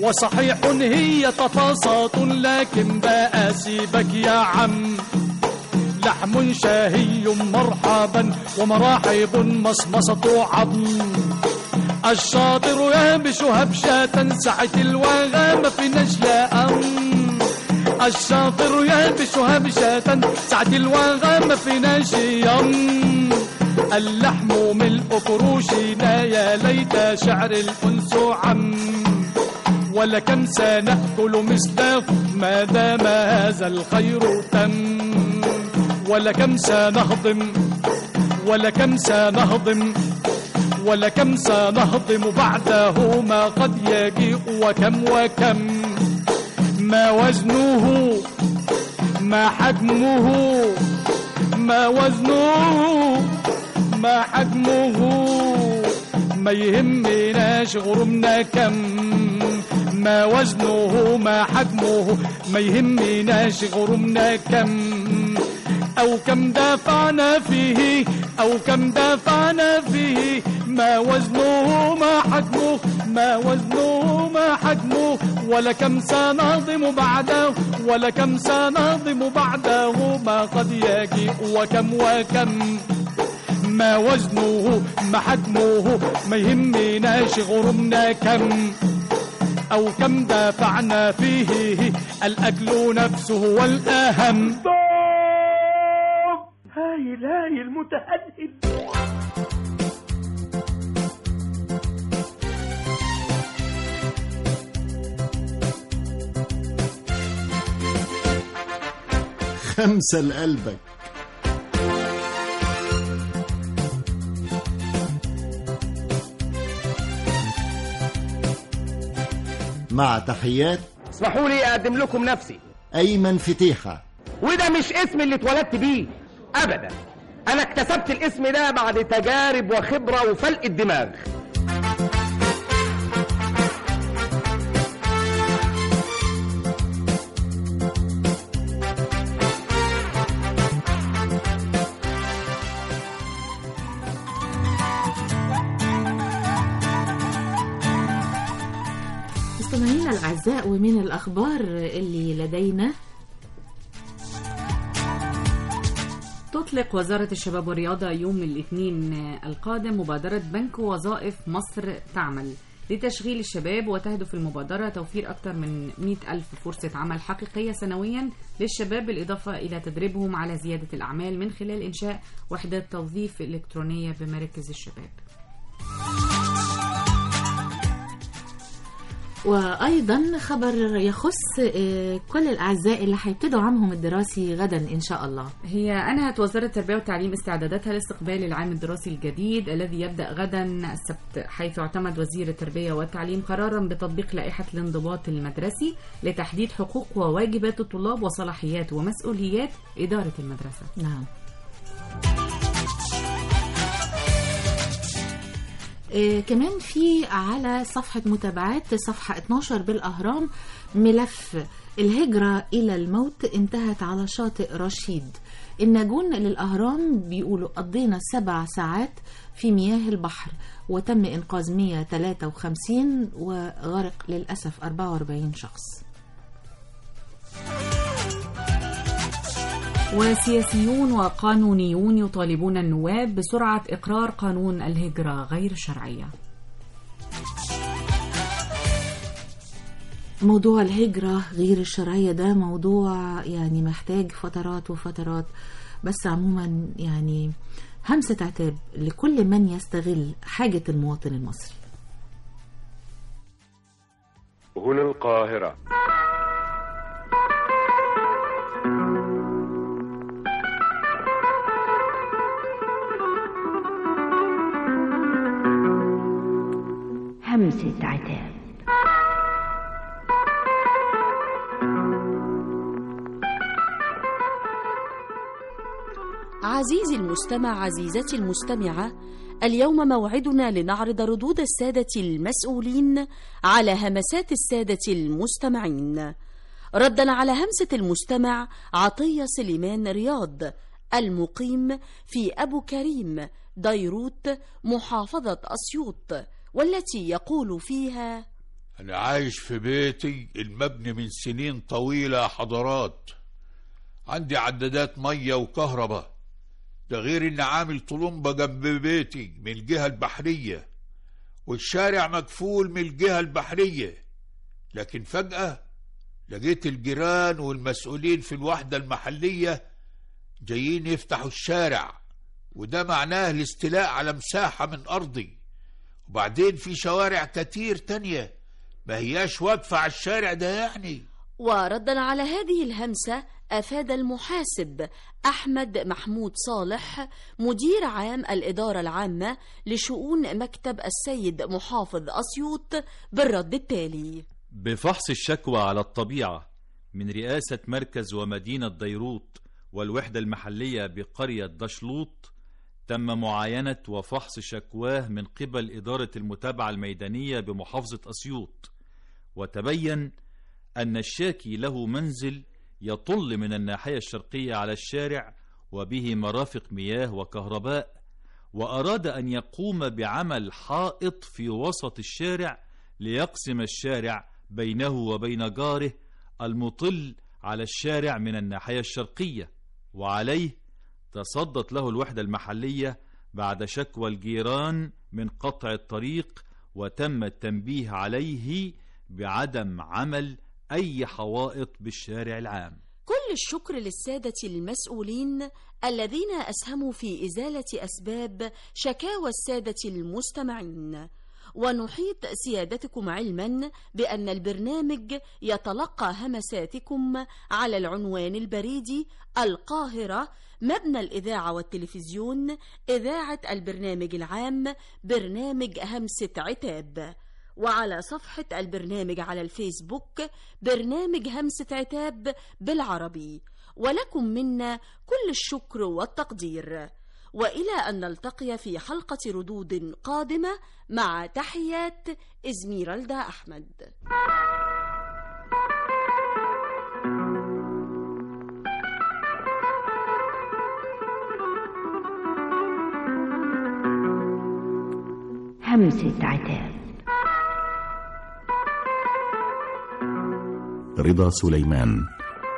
وصحيح هي تفاصات لكن بقى سيبك يا عم لحم شهي مرحبا ومراحب مصمصة عظم الشاطر يهبش هبشة سعة الوغام في نجلاء الشاطر يهبش هبشة سعة الوغام في نجيم اللحم ملء كروشنا يا ليت شعر الأنس عم ولكم سنأكل مثله ما دام هذا الخير تم ولكم سنهضم ولكم سنهضم ولكم سنهضم بعده ما قد يجيء وكم وكم ما وزنه ما حجمه ما وزنه ما حجمه ما يهمناش غرمنا كم ما وزنه ما حجمه ما يهمناش غرمنا كم أو كم دافعنا فيه أو كم دافعنا فيه ما وزنه ما حجمه ما وزنه ما حجمه ولكم سنهضم بعده ولكم سنهضم بعده ما قد يجيء وكم وكم ما وزنه ما حجمه ما يهمناش غرمنا كم أو كم دافعنا فيه الأكل نفسه والأهم هايل هايل متهدد خمسة لقلبك مع تحيات اسمحوا لي اقدم لكم نفسي أيمن فتيحة وده مش اسم اللي اتولدت بيه ابدا انا اكتسبت الاسم ده بعد تجارب وخبره وفلق الدماغ مستمعينا الأعزاء ومن الأخبار اللي لدينا تطلق وزارة الشباب والرياضة يوم الاثنين القادم مبادرة بنك وظائف مصر تعمل لتشغيل الشباب وتهدف المبادرة توفير أكثر من 100 ألف فرصة عمل حقيقية سنويا للشباب بالإضافة إلى تدريبهم على زيادة الأعمال من خلال إنشاء وحدات توظيف إلكترونية بمراكز الشباب وايضا خبر يخص آه، كل الاعزاء اللي هيبتدوا عامهم الدراسي غدا ان شاء الله هي انهت وزاره التربيه والتعليم استعداداتها لاستقبال العام الدراسي الجديد الذي يبدا غدا السبت حيث اعتمد وزير التربيه والتعليم قرارا بتطبيق لائحه الانضباط المدرسي لتحديد حقوق وواجبات الطلاب وصلاحيات ومسؤوليات اداره المدرسه نعم آه، كمان في على صفحة متابعات صفحة 12 بالأهرام ملف الهجرة إلى الموت انتهت على شاطئ رشيد الناجون للأهرام بيقولوا قضينا سبع ساعات في مياه البحر وتم إنقاذ 153 وغرق للأسف 44 شخص وسياسيون وقانونيون يطالبون النواب بسرعة إقرار قانون الهجرة غير الشرعية موضوع الهجرة غير الشرعية ده موضوع يعني محتاج فترات وفترات بس عموما يعني همسة عتاب لكل من يستغل حاجة المواطن المصري هنا القاهرة همسة عتاب عزيزي المستمع عزيزتي المستمعة اليوم موعدنا لنعرض ردود السادة المسؤولين على همسات السادة المستمعين ردا على همسة المستمع عطية سليمان رياض المقيم في أبو كريم ديروت محافظة أسيوط والتي يقول فيها أنا عايش في بيتي المبني من سنين طويلة يا حضرات عندي عدادات مية وكهرباء ده غير إني عامل طلمبة جنب بيتي من الجهة البحرية والشارع مقفول من الجهة البحرية لكن فجأة لقيت الجيران والمسؤولين في الوحدة المحلية جايين يفتحوا الشارع وده معناه الاستيلاء على مساحة من أرضي وبعدين في شوارع كتير تانية ما هياش واقفة على الشارع ده يعني وردا على هذه الهمسة أفاد المحاسب أحمد محمود صالح مدير عام الإدارة العامة لشؤون مكتب السيد محافظ أسيوط بالرد التالي بفحص الشكوى على الطبيعة من رئاسة مركز ومدينة ديروت والوحدة المحلية بقرية دشلوط تم معاينة وفحص شكواه من قبل إدارة المتابعة الميدانية بمحافظة أسيوط وتبين أن الشاكي له منزل يطل من الناحية الشرقية على الشارع وبه مرافق مياه وكهرباء وأراد أن يقوم بعمل حائط في وسط الشارع ليقسم الشارع بينه وبين جاره المطل على الشارع من الناحية الشرقية وعليه تصدت له الوحدة المحلية بعد شكوى الجيران من قطع الطريق وتم التنبيه عليه بعدم عمل أي حوائط بالشارع العام كل الشكر للسادة المسؤولين الذين أسهموا في إزالة أسباب شكاوى السادة المستمعين ونحيط سيادتكم علما بأن البرنامج يتلقى همساتكم على العنوان البريدي القاهرة مبنى الإذاعة والتلفزيون إذاعة البرنامج العام برنامج همسة عتاب وعلى صفحة البرنامج على الفيسبوك برنامج همسة عتاب بالعربي ولكم منا كل الشكر والتقدير وإلى أن نلتقي في حلقة ردود قادمة مع تحيات إزميرالدا أحمد همسة عتاب رضا سليمان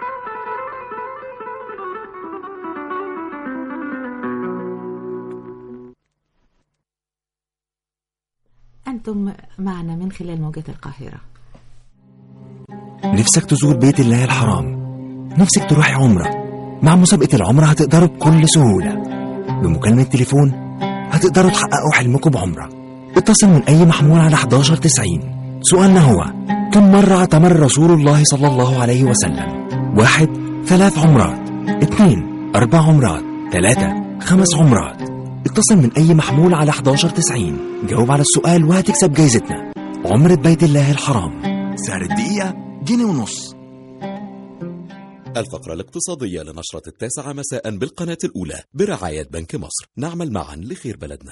أنتم معنا من خلال موجات القاهرة نفسك تزور بيت الله الحرام نفسك تروحي عمرة مع مسابقة العمرة هتقدروا بكل سهولة بمكالمة تليفون هتقدروا تحققوا حلمكم بعمرة اتصل من أي محمول على 1190 سؤالنا هو كم مرة اعتمر رسول الله صلى الله عليه وسلم واحد ثلاث عمرات اثنين أربع عمرات ثلاثة خمس عمرات اتصل من أي محمول على 1190 جاوب على السؤال وهتكسب جايزتنا عمرة بيت الله الحرام سعر الدقيقة جنيه ونص الفقرة الاقتصادية لنشرة التاسعة مساء بالقناة الأولى برعاية بنك مصر نعمل معا لخير بلدنا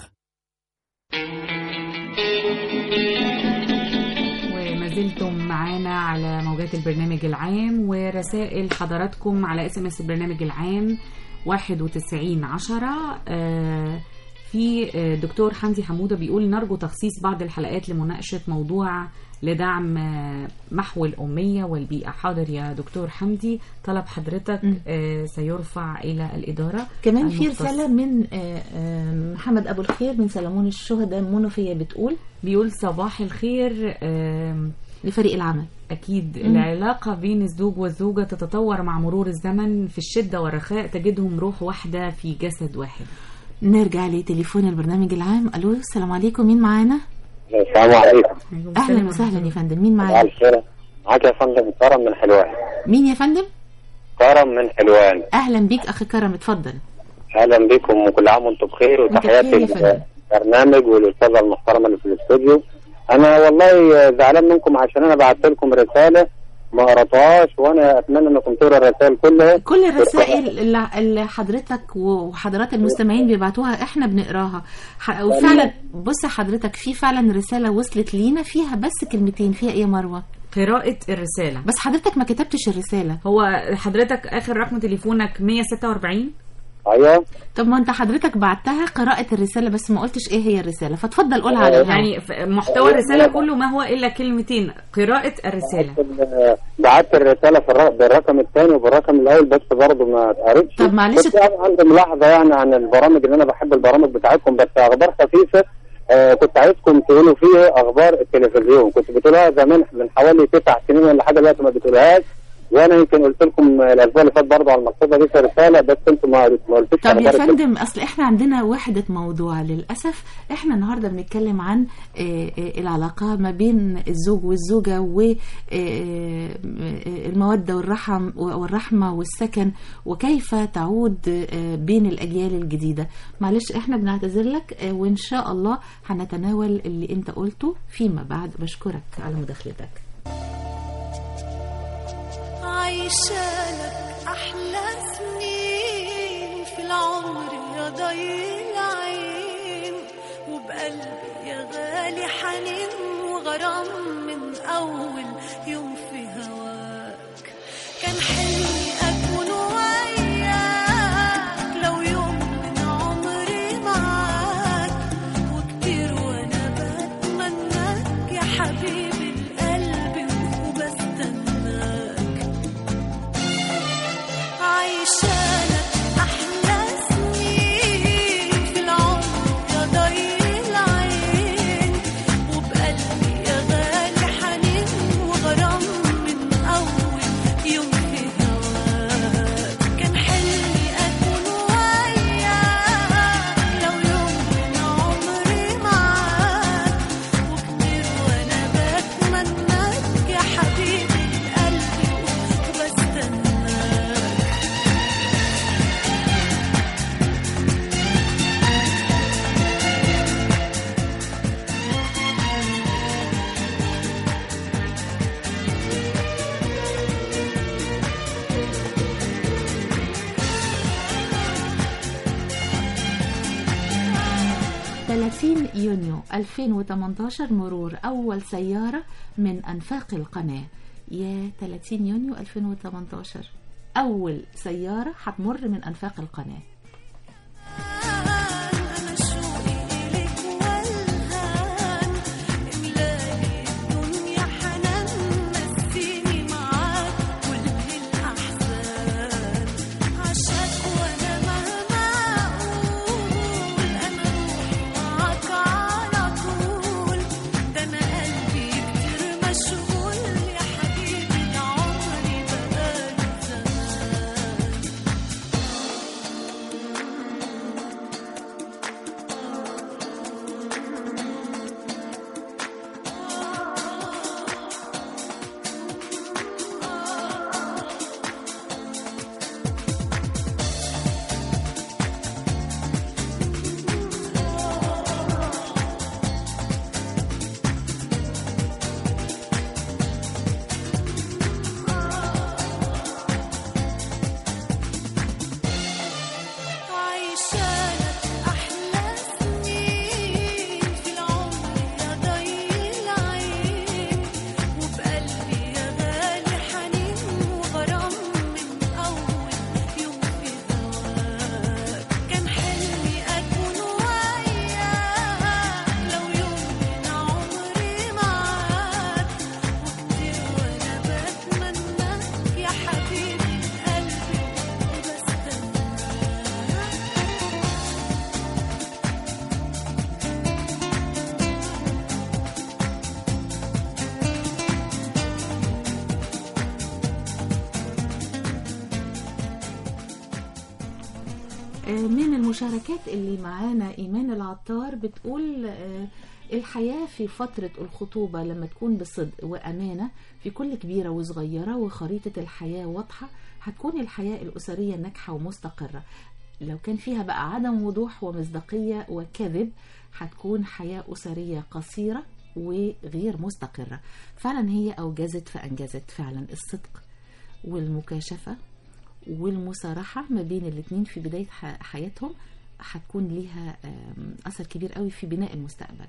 وما زلتم معانا على موجات البرنامج العام ورسائل حضراتكم على اس ام اس البرنامج العام 91 10 آه في آه، دكتور حمدي حمودة بيقول نرجو تخصيص بعض الحلقات لمناقشة موضوع لدعم آه، محو الأمية والبيئة حاضر يا دكتور حمدي طلب حضرتك آه، سيرفع إلى الإدارة كمان في المختصة. رسالة من آه، آه، محمد أبو الخير من سلمون الشهداء منوفية بتقول بيقول صباح الخير آم، لفريق العمل أكيد مم. العلاقة بين الزوج والزوجة تتطور مع مرور الزمن في الشدة والرخاء تجدهم روح واحدة في جسد واحد نرجع لتليفون البرنامج العام ألو السلام عليكم مين معانا السلام عليكم أهلا وسهلا يا فندم مين صباح معانا الخير معاك يا فندم كرم من حلوان مين يا فندم كرم من حلوان أهلا بيك أخي كرم اتفضل اهلا بكم وكل عام وانتم بخير وتحياتي بخير يا فندم. للبرنامج والاستاذه المحترمه اللي في الاستوديو انا والله زعلان منكم عشان انا بعت لكم رساله ما قراتهاش وانا اتمنى انكم تقروا الرسائل كلها كل الرسائل اللي- اللي حضرتك وحضرات المستمعين بيبعتوها احنا بنقراها ح- وفعلا بص حضرتك في فعلا رسالة وصلت لينا فيها بس كلمتين فيها ايه يا مروة قراءة الرسالة بس حضرتك ما كتبتش الرسالة هو حضرتك آخر رقم تليفونك 146 ايوه طب ما انت حضرتك بعتها قراءة الرسالة بس ما قلتش ايه هي الرسالة فاتفضل قولها على الهوا. يعني ف- محتوى الرسالة كله ما هو إلا كلمتين قراءة الرسالة بعت الرساله في الرق- بالرقم الثاني وبالرقم الاول بس برضه ما اتقريتش طب معلش كنت أنا عندي ملاحظه يعني عن البرامج اللي انا بحب البرامج بتاعتكم بس اخبار خفيفه آه كنت عايزكم تقولوا فيه اخبار التلفزيون كنت بتقولوها زمان من حوالي تسع سنين ولا حاجه دلوقتي ما بتقولهاش وانا يمكن قلت لكم الاسبوع اللي فات برضه على المقصوده دي في رساله بس انتم ما ما قلتوش طب يا أخبار التلفزيون. فندم اصل احنا عندنا وحدة موضوع للأسف احنا النهاردة بنتكلم عن آه، آه، العلاقة ما بين الزوج والزوجة والمودة والرحم والرحمة والسكن وكيف تعود آه، بين الأجيال الجديدة معلش احنا بنعتذر لك آه، وإن شاء الله هنتناول اللي انت قلته فيما بعد بشكرك على مداخلتك عايشة لك أحلى سنين في العمر يا ضي العين وبقلبي يا غالي حنين وغرام من أول يوم في هواك كان حلمي أكون وياك لو يوم من عمري معاك وكتير وأنا بتمناك يا حبيبي القلب وبستناك عايشة لك أحلى سنين في العمر يا ضي العين وبقلبي يا غالي حنين وغرام من أول يوم في هواك كان حلمي أكون وياك لو يوم من عمري معاك وكتير وأنا بتمناك يا حبيبي قلبي وبستناك ثلاثين يونيو 2018 مرور أول سيارة من أنفاق القناة يا 30 يونيو 2018 أول سيارة هتمر من أنفاق القناة أنا شوقي إليك والهان إملالي الدنيا حنان نسيني معاك كل الأحزان عشاك وأنا مهما أقول أنا روحي معاك على طول ده أنا قلبي كتير مشغول يا حبيبي ده عمري بقالي زمان عايشة لك أحلى سنين في العمر يا ضي العين وبقلبي يا غالي حنين وغرام من أول يوم في هواك كان حلمي أكون وياك لو يوم من عمري معاك وكتير وأنا بتمناك يا حبيبي قلبي وبستناك آه، من المشاركات اللي معانا إيمان العطار بتقول آه، الحياة في فترة الخطوبة لما تكون بصدق وأمانة في كل كبيرة وصغيرة وخريطة الحياة واضحة هتكون الحياة الأسرية ناجحة ومستقرة لو كان فيها بقى عدم وضوح ومصداقية وكذب هتكون حياة أسرية قصيرة وغير مستقرة فعلا هي أوجزت فأنجزت فعلا الصدق والمكاشفة والمصارحة ما بين الاتنين في بداية ح- حياتهم هتكون ليها آم، أثر كبير قوي في بناء المستقبل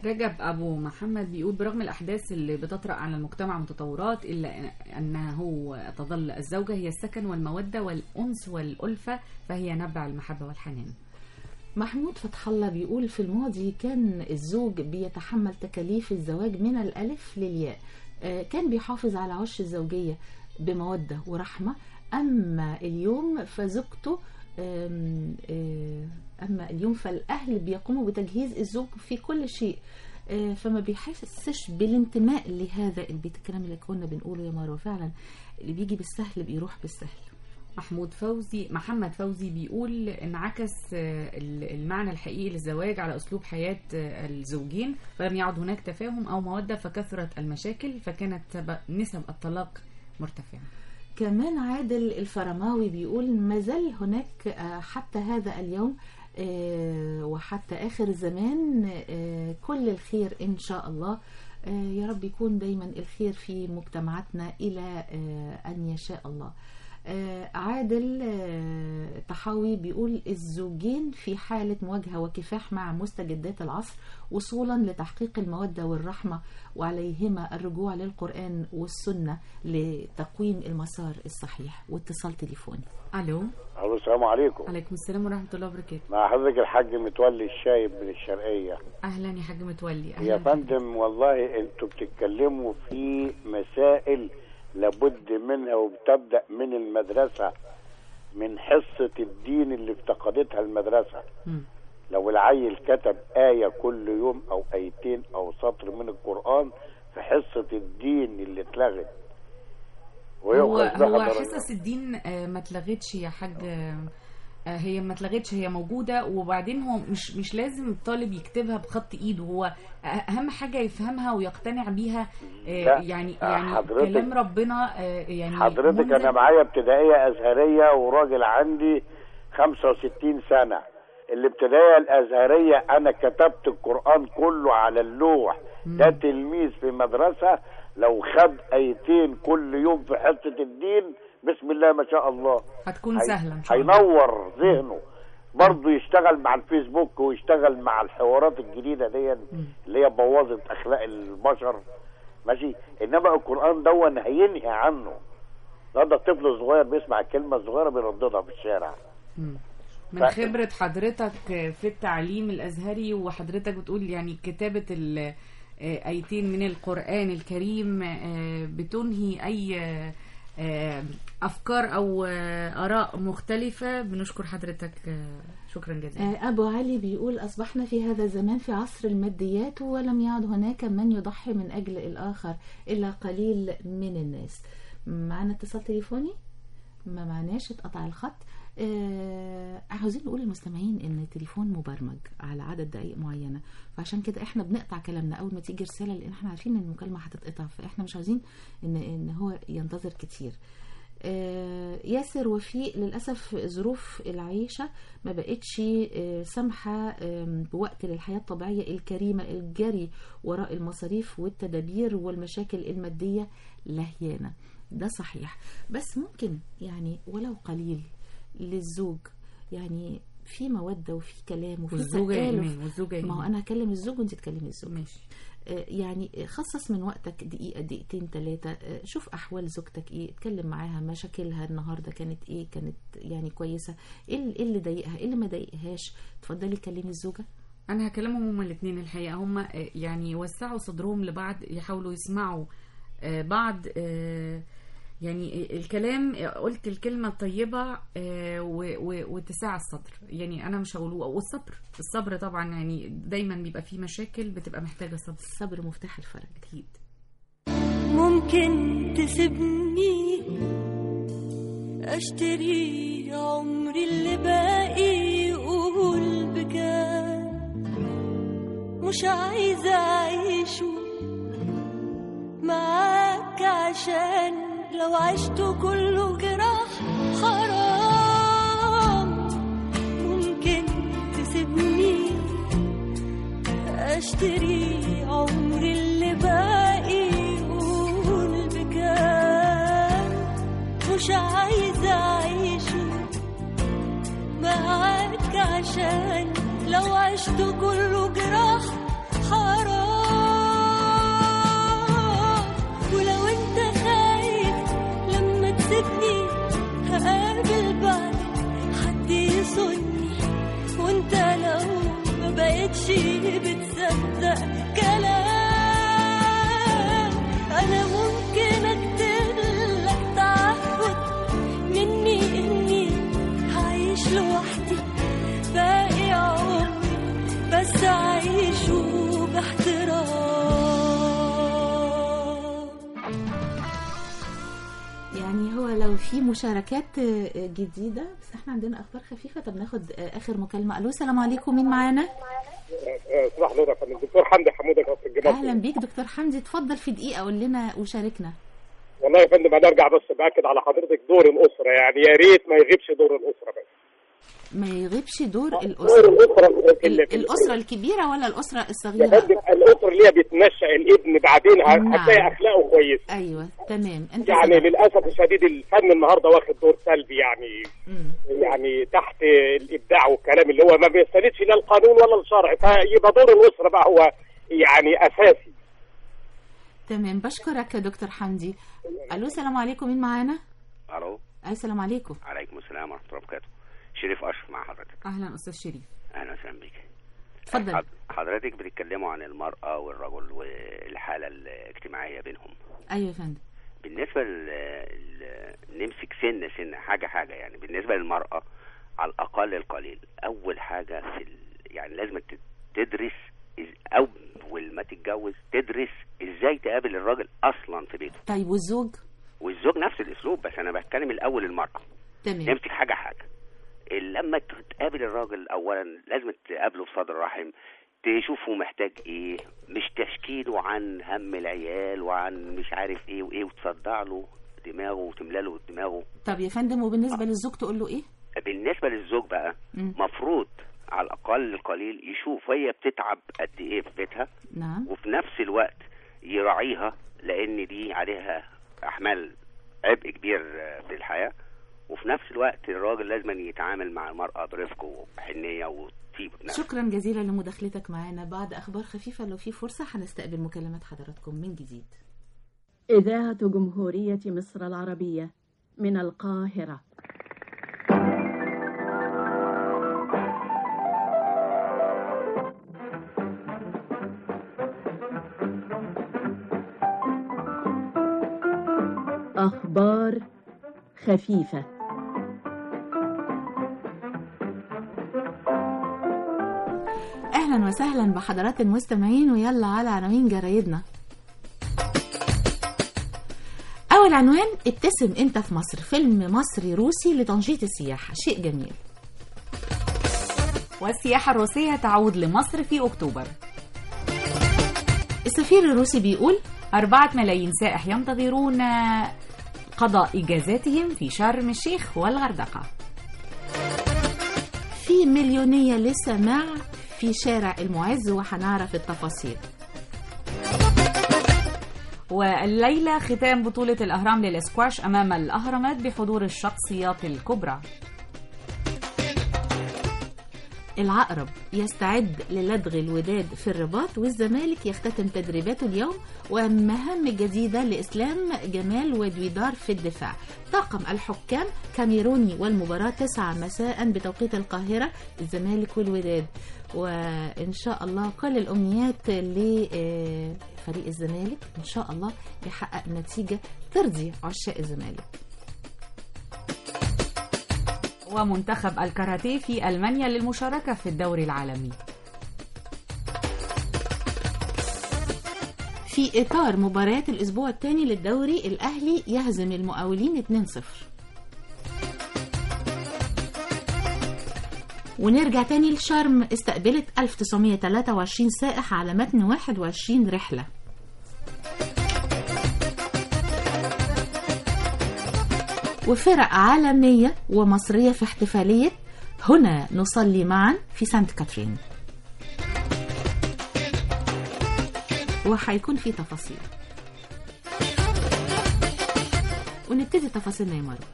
رجب أبو محمد بيقول برغم الأحداث اللي بتطرأ على المجتمع متطورات إلا أنه تظل الزوجة هي السكن والمودة والأنس والألفة فهي نبع المحبة والحنان محمود فتح الله بيقول في الماضي كان الزوج بيتحمل تكاليف الزواج من الألف للياء آه، كان بيحافظ على عش الزوجية بمودة ورحمة أما اليوم فزوجته آم، آه، أما اليوم فالأهل بيقوموا بتجهيز الزوج في كل شيء آه، فما بيحسش بالانتماء لهذا البيت الكلام اللي كنا بنقوله يا مروه فعلا اللي بيجي بالسهل بيروح بالسهل محمود فوزي محمد فوزي بيقول انعكس آه، المعنى الحقيقي للزواج على اسلوب حياه آه، الزوجين فلم يعد هناك تفاهم او موده فكثرت المشاكل فكانت سبب- نسب الطلاق مرتفعه كمان عادل الفرماوي بيقول ما زال هناك آه، حتى هذا اليوم آه، وحتى آخر الزمان آه، كل الخير إن شاء الله آه، يا رب يكون دايما الخير في مجتمعاتنا إلى آه، أن يشاء الله آه، عادل آه، طحاوي بيقول الزوجين في حالة مواجهة وكفاح مع مستجدات العصر وصولا لتحقيق المودة والرحمة وعليهما الرجوع للقرآن والسنة لتقويم المسار الصحيح واتصال تليفوني الو الو السلام عليكم عليكم السلام ورحمه الله وبركاته مع حضرتك الحاج متولي الشايب من الشرقيه اهلا يا حاج متولي يا اهلا فندم والله انتوا بتتكلموا في مسائل لابد منها وبتبدا من المدرسه من حصه الدين اللي افتقدتها المدرسه مم. لو العيل كتب آية كل يوم أو آيتين أو سطر من القرآن في حصة الدين اللي اتلغت هو ويؤخذ بها هو درجات. حصص الدين آه، ما اتلغتش يا حاج آه، آه، هي ما اتلغتش هي موجوده وبعدين هو مش مش لازم الطالب يكتبها بخط ايده هو اهم حاجه يفهمها ويقتنع بيها آه، لا، يعني آه، يعني حضرتك- كلام ربنا آه، يعني حضرتك ملزم. أنا معايا ابتدائية أزهرية وراجل عندي 65 سنة الابتدائية الأزهرية أنا كتبت القرآن كله على اللوح ده تلميذ في مدرسة لو خد آيتين كل يوم في حصة الدين بسم الله ما شاء الله هتكون هي- سهله ان شاء الله هينور ذهنه برضه يشتغل مع الفيسبوك ويشتغل مع الحوارات الجديده دي اللي هي بوظت اخلاق البشر ماشي انما القران دون هينهي عنه النهارده الطفل الصغير بيسمع الكلمه الصغيره بيرددها في الشارع مم. من ف- خبرة حضرتك في التعليم الأزهري وحضرتك بتقول يعني كتابة ال- آه، آيتين من القرآن الكريم آه، بتنهي أي آه، آه، أفكار أو آه، آراء مختلفة بنشكر حضرتك آه، شكرا جزيلا آه، أبو علي بيقول أصبحنا في هذا الزمان في عصر الماديات ولم يعد هناك من يضحي من أجل الآخر إلا قليل من الناس معنا اتصال تليفوني ما معناش اتقطع الخط آه عاوزين نقول للمستمعين ان التليفون مبرمج على عدد دقائق معينه فعشان كده احنا بنقطع كلامنا اول ما تيجي رساله لان احنا عارفين ان المكالمه هتتقطع فاحنا مش عاوزين ان ان هو ينتظر كتير آه، ياسر وفيق للأسف ظروف العيشة ما بقتش آه، سامحة آم، بوقت للحياة الطبيعية الكريمة الجري وراء المصاريف والتدابير والمشاكل المادية لهيانة ده صحيح بس ممكن يعني ولو قليل للزوج يعني في مودة وفي كلام وفي والزوجة يا تآلف. إيمان، والزوجة يا ما هو إيمان. أنا هكلم الزوج وأنت تكلمي الزوج ماشي آه، يعني خصص من وقتك دقيقة دقيقتين ثلاثة شوف أحوال زوجتك إيه اتكلم معاها مشاكلها النهاردة كانت إيه كانت يعني كويسة إيه اللي- إيه اللي ضايقها إيه اللي ما ضايقهاش تفضلي كلمي الزوجة انا هكلمهم هما الاثنين الحقيقه هما آه، يعني وسعوا صدرهم لبعض يحاولوا يسمعوا آه، بعض آه، يعني الكلام قلت الكلمه الطيبه آه، و- و- واتساع الصدر يعني انا مش هقوله والصبر الصبر طبعا يعني دايما بيبقى في مشاكل بتبقى محتاجه صبر الصبر مفتاح الفرج اكيد ممكن تسيبني اشتري عمري اللي باقي قول بكام مش عايزة اعيشه معاك عشان لو عشته كله جراح حرام ممكن تسيبني اشتري عمري اللي باقي قول بكام مش عايزة اعيشه معاك عشان لو عشت كله جراح حرام في مشاركات آه، جديدة بس احنا عندنا اخبار خفيفة طب ناخد آه، اخر مكالمة الو السلام عليكم مين معانا صباح النور يا فندم دكتور حمدي حموده كفر الجمال اهلا بيك دكتور حمدي اتفضل في دقيقة قول لنا وشاركنا والله يا فندم انا ارجع بس باكد على حضرتك دور الاسره يعني يا ريت ما يغيبش دور الاسره بس ما يغيبش دور دور الأسرة الاسره في ال- ال- الأسرة الكبيرة ولا الأسرة يا الصغيرة فندم الاسره اللي هي بتنشا الابن بعدين نعم. هتلاقي اخلاقه كويسه أيوة تمام أنت يعني سبب. للاسف الشديد الفن النهارده واخد دور سلبي يعني مم. يعني تحت الابداع والكلام اللي هو ما بيستندش لا القانون ولا الشرع فيبقى دور الاسره بقى هو يعني اساسي تمام بشكرك يا دكتور حمدي الو السلام عليكم مين معانا الو أي السلام عليكم عليكم السلام ورحمه الله وبركاته شريف اشرف مع حضرتك اهلا استاذ شريف اهلا وسهلا بيك اتفضل حض- حضرتك بتتكلموا عن المراه والرجل والحاله الاجتماعيه بينهم أيوة يا فندم بالنسبه ل... ل... نمسك سنه سنه حاجه حاجه يعني بالنسبه للمراه على الاقل القليل اول حاجه في ال... يعني لازم ت- تدرس إز- اول ما تتجوز تدرس ازاي تقابل الراجل اصلا في بيته طيب والزوج والزوج نفس الاسلوب بس انا بتكلم الاول المراه تمام نمسك حاجه حاجه لما تقابل الراجل اولا لازم تقابله بصدر رحم تشوفه محتاج ايه مش تشكيله عن هم العيال وعن مش عارف ايه وايه وتصدع له دماغه وتملى له دماغه طب يا فندم وبالنسبة للزوج تقول له إيه بالنسبه للزوج بقى مم. مفروض على الاقل القليل يشوف هي بتتعب قد ايه في بيتها نعم وفي نفس الوقت يراعيها لان دي عليها احمال عبء كبير آه، في الحياه وفي نفس الوقت الراجل لازم يتعامل مع المراه برفق وبحنيه وطيب نفس شكرا جزيلا لمداخلتك معنا بعد أخبار خفيفة لو في فرصة هنستقبل مكالمات حضراتكم من جديد إذاعة جمهورية مصر العربية من القاهرة أخبار خفيفة أهلا وسهلا بحضرات المستمعين ويلا على عناوين جرايدنا أول عنوان ابتسم أنت في مصر فيلم مصري روسي لتنشيط السياحة شيء جميل والسياحة الروسية تعود لمصر في أكتوبر السفير الروسي بيقول أربعة ملايين سائح ينتظرون قضاء إجازاتهم في شرم الشيخ والغردقة في مليونية للسماع في شارع المعز وهنعرف التفاصيل والليلة ختام بطولة الأهرام للإسكواش أمام الأهرامات بحضور الشخصيات الكبرى العقرب يستعد للدغ الوداد في الرباط والزمالك يختتم تدريباته اليوم ومهام جديدة لإسلام جمال ودويدار في الدفاع طاقم الحكام كاميروني والمباراة 9 مساء بتوقيت القاهرة الزمالك والوداد وإن شاء الله كل الأمنيات لفريق الزمالك إن شاء الله يحقق نتيجة ترضي عشاق الزمالك ومنتخب الكاراتيه في ألمانيا للمشاركة في الدوري العالمي في إطار مباريات الأسبوع الثاني للدوري الأهلي يهزم المقاولين 2-0 ونرجع تاني لشرم استقبلت 1923 سائح على متن 21 رحلة وفرق عالمية ومصرية في احتفالية هنا نصلي معا في سانت كاترين وهيكون في تفاصيل ونبتدي تفاصيلنا يا مروه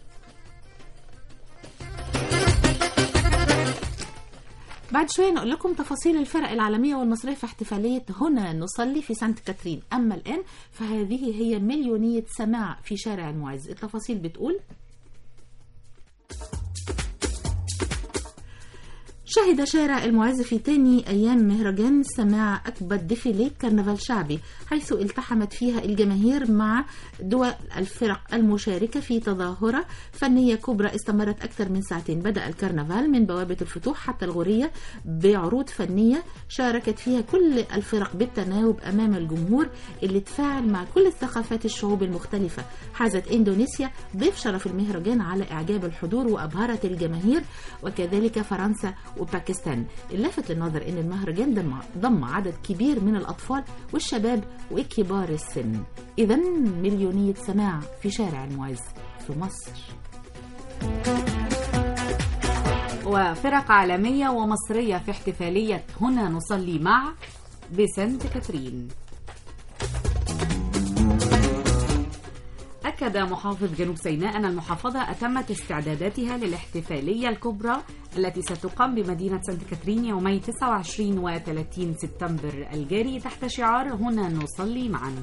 بعد شوية نقول لكم تفاصيل الفرق العالمية والمصرية في احتفالية هنا نصلي في سانت كاترين أما الآن فهذه هي مليونية سماع في شارع المعز التفاصيل بتقول شهد شارع المعز في تاني أيام مهرجان سماع أكبر ديفيلي كرنفال شعبي حيث التحمت فيها الجماهير مع دول الفرق المشاركة في تظاهرة فنية كبرى استمرت أكثر من ساعتين بدأ الكرنفال من بوابة الفتوح حتى الغورية بعروض فنية شاركت فيها كل الفرق بالتناوب أمام الجمهور اللي تفاعل مع كل الثقافات الشعوب المختلفة حازت إندونيسيا ضيف شرف المهرجان على إعجاب الحضور وأبهرت الجماهير وكذلك فرنسا وباكستان اللافت للنظر أن المهرجان ضم, ضم عدد كبير من الأطفال والشباب وكبار السن إذا مليونية سماع في شارع المعز في مصر وفرق عالمية ومصرية في احتفالية هنا نصلي مع بسنت كاترين أكد محافظ جنوب سيناء أن المحافظة أتمت استعداداتها للاحتفالية الكبرى التي ستقام بمدينة سانت كاترين يومي 29 و 30 سبتمبر الجاري تحت شعار هنا نصلي معا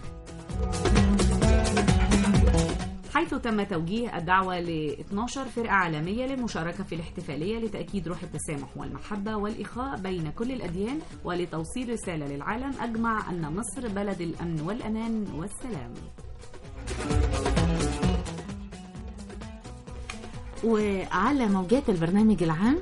حيث تم توجيه الدعوة ل 12 فرقة عالمية للمشاركة في الاحتفالية لتأكيد روح التسامح والمحبة والإخاء بين كل الأديان ولتوصيل رسالة للعالم أجمع أن مصر بلد الأمن والأمان والسلام وعلى موجات البرنامج العام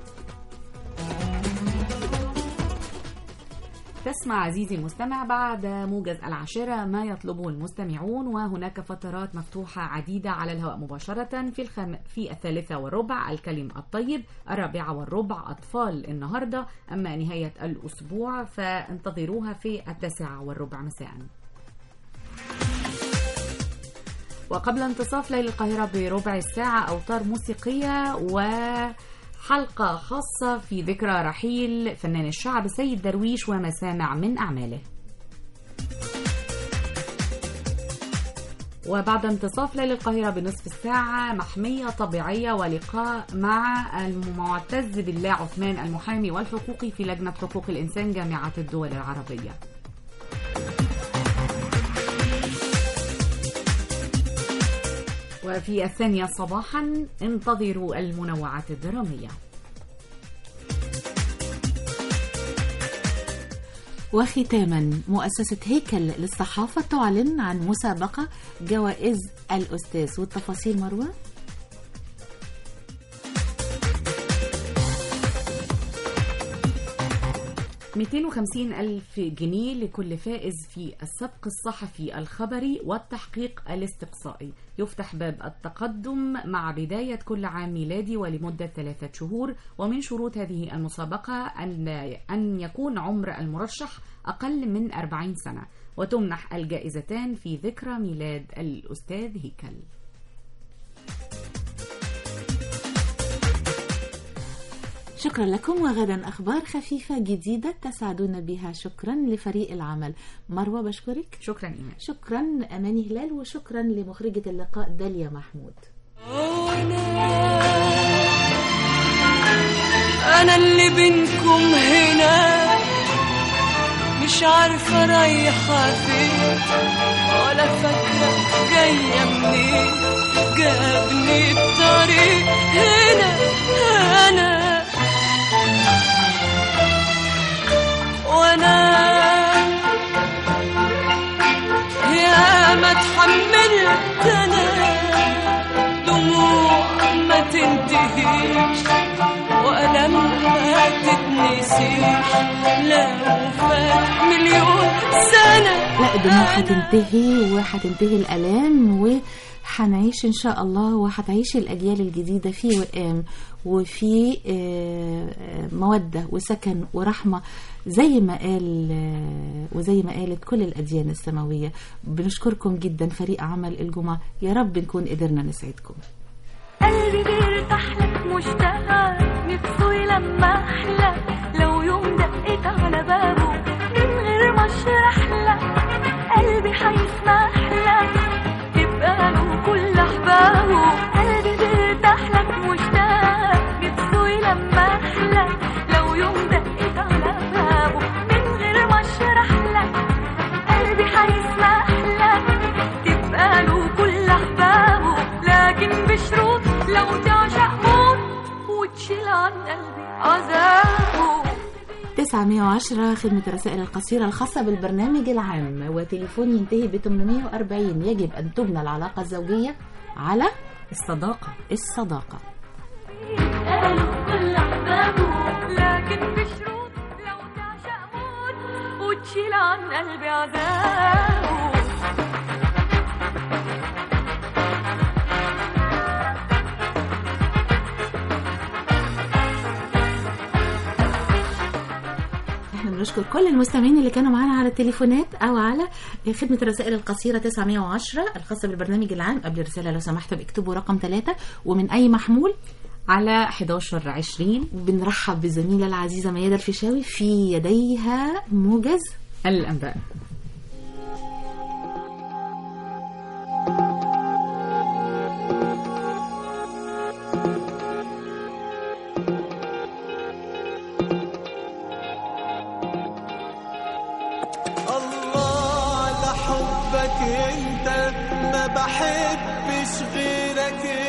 تسمع عزيزي المستمع بعد موجز العاشرة ما يطلبه المستمعون وهناك فترات مفتوحة عديدة على الهواء مباشرة في الخم... في الثالثة والربع الكلم الطيب الرابعة والربع أطفال النهاردة أما نهاية الأسبوع فانتظروها في التاسعة والربع مساءً وقبل انتصاف ليل القاهرة بربع الساعة أوتار موسيقية وحلقة خاصة في ذكرى رحيل فنان الشعب سيد درويش ومسامع من أعماله وبعد انتصاف ليل القاهرة بنصف الساعة محمية طبيعية ولقاء مع المعتز بالله عثمان المحامي والحقوقي في لجنة حقوق الإنسان جامعة الدول العربية وفي الثانية صباحا انتظروا المنوعات الدرامية وختاما مؤسسة هيكل للصحافة تعلن عن مسابقة جوائز الأستاذ والتفاصيل مروة 250 ألف جنيه لكل فائز في السبق الصحفي الخبري والتحقيق الاستقصائي يفتح باب التقدم مع بداية كل عام ميلادي ولمدة ثلاثة شهور ومن شروط هذه المسابقة أن, أن يكون عمر المرشح أقل من 40 سنة وتمنح الجائزتان في ذكرى ميلاد الأستاذ هيكل شكرا لكم وغدا أخبار خفيفة جديدة تسعدون بها شكرا لفريق العمل مروة بشكرك شكرا إيمان شكرا أماني هلال وشكرا لمخرجة اللقاء داليا محمود أنا اللي بينكم هنا مش عارفة رايحة فين ولا فاكرة جاية منين جابني الطريق هنا أنا وانا يا ما اتحملت انا دموع ما تنتهيش والم ما تتنسيش لو فات مليون سنه لا الدموع هتنتهي وهتنتهي الآلام وهنعيش إن شاء الله وهتعيش الأجيال الجديدة في وئام وفي مودة وسكن ورحمة زي ما قال وزي ما قالت كل الأديان السماوية بنشكركم جدا فريق عمل الجمعة يا رب نكون قدرنا نسعدكم قلبي بيرتاح لك مشتاق نفسه يلمح لك لو يوم دقيت على بابه من غير ما اشرح لك قلبي هيسمح لك تبقى له كل احبابه قلبي بيرتاح لك مشتاق نفسه يلمح لك لو يوم دقيت على بابه من غير ما اشرح لك قلبي هيسمح لك تبقى له كل احبابه لكن بشروط لو تعشق موت وتشيل عن قلبي عذابه 910 خدمة الرسائل القصيرة الخاصة بالبرنامج العام وتليفون ينتهي ب 840 يجب أن تبنى العلاقة الزوجية على الصداقة الصداقة قالوا كل أحبابه لكن بشروط لو تعشق موت وتشيل عن قلبي عذابه احنا بنشكر كل المستمعين اللي كانوا معانا على التليفونات او على خدمة الرسائل القصيرة 910 الخاصة بالبرنامج العام قبل الرسالة لو سمحتوا اكتبوا رقم 3 ومن اي محمول على 11 20 وبنرحب بالزميلة العزيزة ميادة الفيشاوي في يديها موجز الأنباء الله على حبك انت ما بحبش غيرك